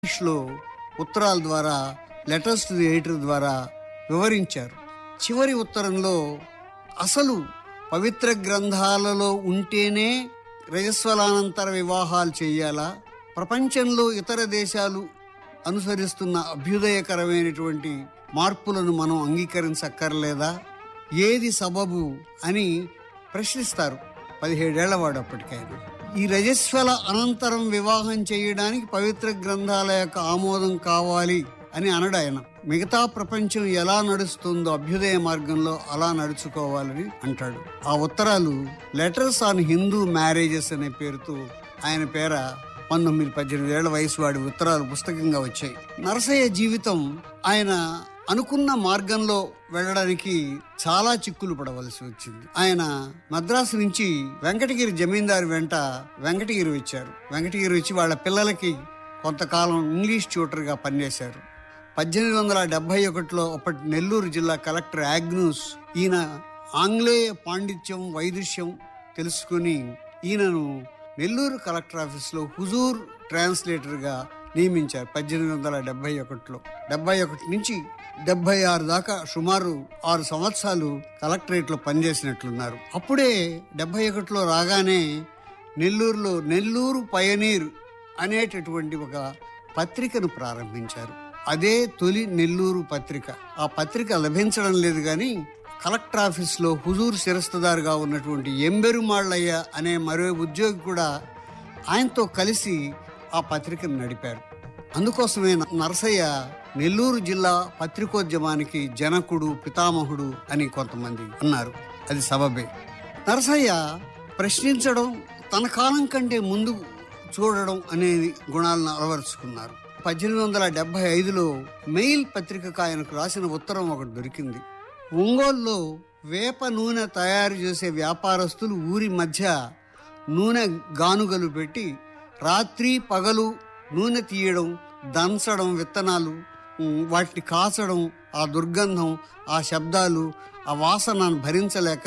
ఇంగ్లీష్లో ఉత్తరాల ద్వారా లెటర్స్ టు ది ఎడిటర్ ద్వారా వివరించారు చివరి ఉత్తరంలో అసలు పవిత్ర గ్రంథాలలో ఉంటేనే రజస్వలానంతర వివాహాలు చేయాలా ప్రపంచంలో ఇతర దేశాలు అనుసరిస్తున్న అభ్యుదయకరమైనటువంటి మార్పులను మనం అంగీకరించక్కర్లేదా ఏది సబబు అని ప్రశ్నిస్తారు పదిహేడేళ్ల వాడు అప్పటికైనా ఈ రజస్వల అనంతరం వివాహం చేయడానికి పవిత్ర గ్రంథాల యొక్క ఆమోదం కావాలి అని అనడు ఆయన మిగతా ప్రపంచం ఎలా నడుస్తుందో అభ్యుదయ మార్గంలో అలా నడుచుకోవాలని అంటాడు ఆ ఉత్తరాలు లెటర్స్ ఆన్ హిందూ మ్యారేజెస్ అనే పేరుతో ఆయన పేర పంతొమ్మిది పద్దెనిమిది ఏళ్ల వయసు వాడి ఉత్తరాలు పుస్తకంగా వచ్చాయి నరసయ్య జీవితం ఆయన అనుకున్న మార్గంలో వెళ్ళడానికి చాలా చిక్కులు పడవలసి వచ్చింది ఆయన మద్రాసు నుంచి వెంకటగిరి జమీందారు వెంట వెంకటగిరి వచ్చారు వెంకటగిరి వచ్చి వాళ్ళ పిల్లలకి కొంతకాలం ఇంగ్లీష్ ట్యూటర్గా పనిచేశారు పద్దెనిమిది వందల డెబ్బై ఒకటిలో అప్పటి నెల్లూరు జిల్లా కలెక్టర్ యాగ్నూస్ ఈయన ఆంగ్లేయ పాండిత్యం వైదుష్యం తెలుసుకుని ఈయనను నెల్లూరు కలెక్టర్ ఆఫీస్లో హుజూర్ ట్రాన్స్లేటర్గా నియమించారు పద్దెనిమిది వందల డెబ్బై ఒకటిలో డెబ్బై ఒకటి నుంచి డెబ్బై ఆరు దాకా సుమారు ఆరు సంవత్సరాలు కలెక్టరేట్లో పనిచేసినట్లున్నారు అప్పుడే డెబ్బై ఒకటిలో రాగానే నెల్లూరులో నెల్లూరు పయనీర్ అనేటటువంటి ఒక పత్రికను ప్రారంభించారు అదే తొలి నెల్లూరు పత్రిక ఆ పత్రిక లభించడం లేదు కానీ కలెక్టర్ ఆఫీస్లో హుజూర్ శిరస్తుదారుగా ఉన్నటువంటి ఎంబెరుమాళ్ళయ్య అనే మరో ఉద్యోగి కూడా ఆయనతో కలిసి ఆ పత్రికను నడిపారు అందుకోసమే నరసయ్య నెల్లూరు జిల్లా పత్రికోద్యమానికి జనకుడు పితామహుడు అని కొంతమంది అన్నారు అది సబబే నరసయ్య ప్రశ్నించడం తన కాలం కంటే ముందు చూడడం అనే గుణాలను అలవరుచుకున్నారు పద్దెనిమిది వందల డెబ్బై ఐదులో మెయిల్ పత్రికకు ఆయనకు రాసిన ఉత్తరం ఒకటి దొరికింది ఒంగోలులో వేప నూనె తయారు చేసే వ్యాపారస్తులు ఊరి మధ్య నూనె గానుగలు పెట్టి రాత్రి పగలు నూనె తీయడం దంచడం విత్తనాలు ఉమ్, వాటిని కాచడం ఆ దుర్గంధం ఆ శబ్దాలు ఆ వాసనను భరించలేక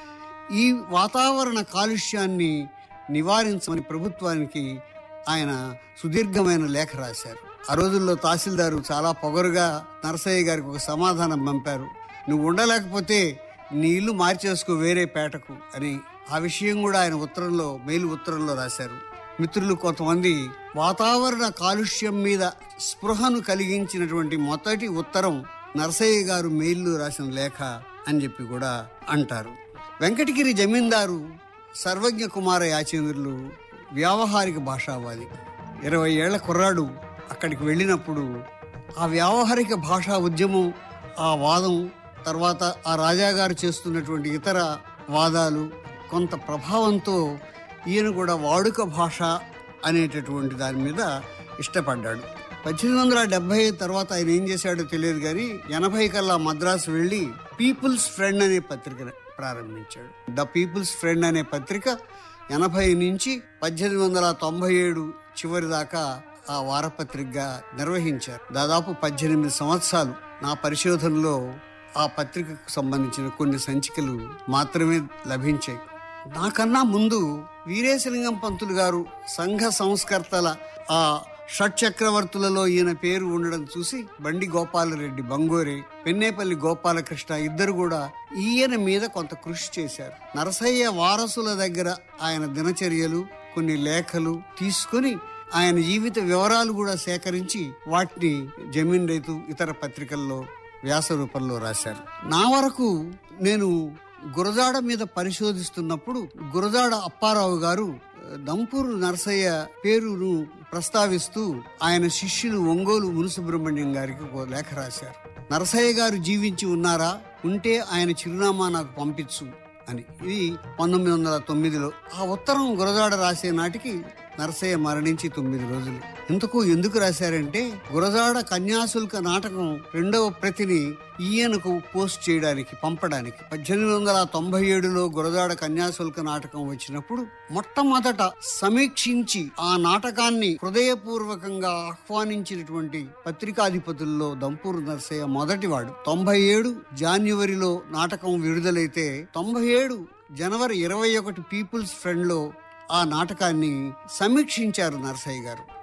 ఈ వాతావరణ కాలుష్యాన్ని నివారించమని ప్రభుత్వానికి ఆయన సుదీర్ఘమైన లేఖ రాశారు ఆ రోజుల్లో తహసీల్దారు చాలా పొగరుగా నరసయ్య గారికి ఒక సమాధానం పంపారు నువ్వు ఉండలేకపోతే నీ ఇల్లు మార్చేసుకో వేరే పేటకు అని ఆ విషయం కూడా ఆయన ఉత్తరంలో మెయిల్ ఉత్తరంలో రాశారు మిత్రులు కొంతమంది వాతావరణ కాలుష్యం మీద స్పృహను కలిగించినటువంటి మొదటి ఉత్తరం నరసయ్య గారు మెయిల్లో రాసిన లేఖ అని చెప్పి కూడా అంటారు వెంకటగిరి జమీందారు సర్వజ్ఞ కుమార యాచేంద్రులు వ్యావహారిక భాషావాది ఇరవై ఏళ్ల కుర్రాడు అక్కడికి వెళ్ళినప్పుడు ఆ వ్యావహారిక భాషా ఉద్యమం ఆ వాదం తర్వాత ఆ రాజాగారు చేస్తున్నటువంటి ఇతర వాదాలు కొంత ప్రభావంతో ఈయన కూడా వాడుక భాష అనేటటువంటి దాని మీద ఇష్టపడ్డాడు పద్దెనిమిది వందల డెబ్బై తర్వాత ఆయన ఏం చేశాడో తెలియదు కానీ ఎనభై కల్లా మద్రాసు వెళ్ళి పీపుల్స్ ఫ్రెండ్ అనే పత్రికను ప్రారంభించాడు ద పీపుల్స్ ఫ్రెండ్ అనే పత్రిక ఎనభై నుంచి పద్దెనిమిది వందల తొంభై ఏడు చివరి దాకా ఆ వారపత్రికగా నిర్వహించారు దాదాపు పద్దెనిమిది సంవత్సరాలు నా పరిశోధనలో ఆ పత్రికకు సంబంధించిన కొన్ని సంచికలు మాత్రమే లభించాయి నాకన్నా ముందు వీరేశలింగం పంతులు గారు సంఘ సంస్కర్తల ఆ షట్ చక్రవర్తులలో ఈయన పేరు ఉండడం చూసి బండి గోపాలరెడ్డి బంగోరే పెన్నేపల్లి గోపాలకృష్ణ ఇద్దరు కూడా ఈయన మీద కొంత కృషి చేశారు నరసయ్య వారసుల దగ్గర ఆయన దినచర్యలు కొన్ని లేఖలు తీసుకొని ఆయన జీవిత వివరాలు కూడా సేకరించి వాటిని జమీన్ రైతు ఇతర పత్రికల్లో వ్యాస రూపంలో రాశారు నా వరకు నేను గురజాడ మీద పరిశోధిస్తున్నప్పుడు గురజాడ అప్పారావు గారు ఆ, దంపూరు నరసయ్య పేరును ప్రస్తావిస్తూ ఆయన శిష్యులు ఒంగోలు మునుసుబ్రహ్మణ్యం గారికి ఒక లేఖ రాశారు నరసయ్య గారు జీవించి ఉన్నారా ఉంటే ఆయన చిరునామా నాకు పంపించు అని ఇది పంతొమ్మిది వందల తొమ్మిదిలో ఆ ఉత్తరం గురజాడ రాసే నాటికి నరసయ్య మరణించి తొమ్మిది రోజులు ఇంతకు ఎందుకు రాశారంటే గురజాడ కన్యాశుల్క నాటకం రెండవ ప్రతిని ఈయనకు పోస్ట్ చేయడానికి పంపడానికి పద్దెనిమిది వందల తొంభై ఏడులో గురజాడ కన్యాశుల్క నాటకం వచ్చినప్పుడు మొట్టమొదట సమీక్షించి ఆ నాటకాన్ని హృదయపూర్వకంగా ఆహ్వానించినటువంటి పత్రికాధిపతుల్లో దంపూరు నరసయ్య మొదటివాడు తొంభై ఏడు జాన్యువరిలో నాటకం విడుదలైతే తొంభై ఏడు జనవరి ఇరవై ఒకటి పీపుల్స్ ఫ్రెండ్ లో ఆ నాటకాన్ని సమీక్షించారు నరసయ్య గారు